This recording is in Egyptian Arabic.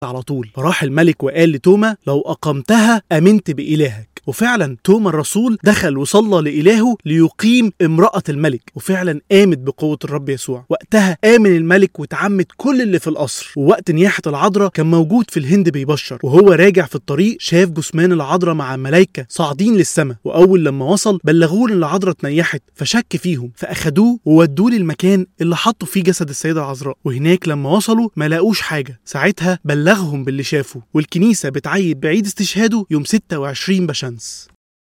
على طول فراح الملك وقال لتوما لو أقمتها أمنت بإلهك وفعلا توما الرسول دخل وصلى لإلهه ليقيم امرأة الملك وفعلا قامت بقوة الرب يسوع وقتها آمن الملك وتعمد كل اللي في القصر ووقت نياحة العذراء كان موجود في الهند بيبشر وهو راجع في الطريق شاف جثمان العذراء مع ملايكة صاعدين للسماء وأول لما وصل بلغوه إن العذراء اتنيحت فشك فيهم فأخدوه وودوه للمكان اللي حطوا فيه جسد السيدة العذراء وهناك لما وصلوا ما لاقوش حاجة ساعتها بلغهم باللي شافه والكنيسة بتعيد بعيد استشهاده يوم 26 بشمس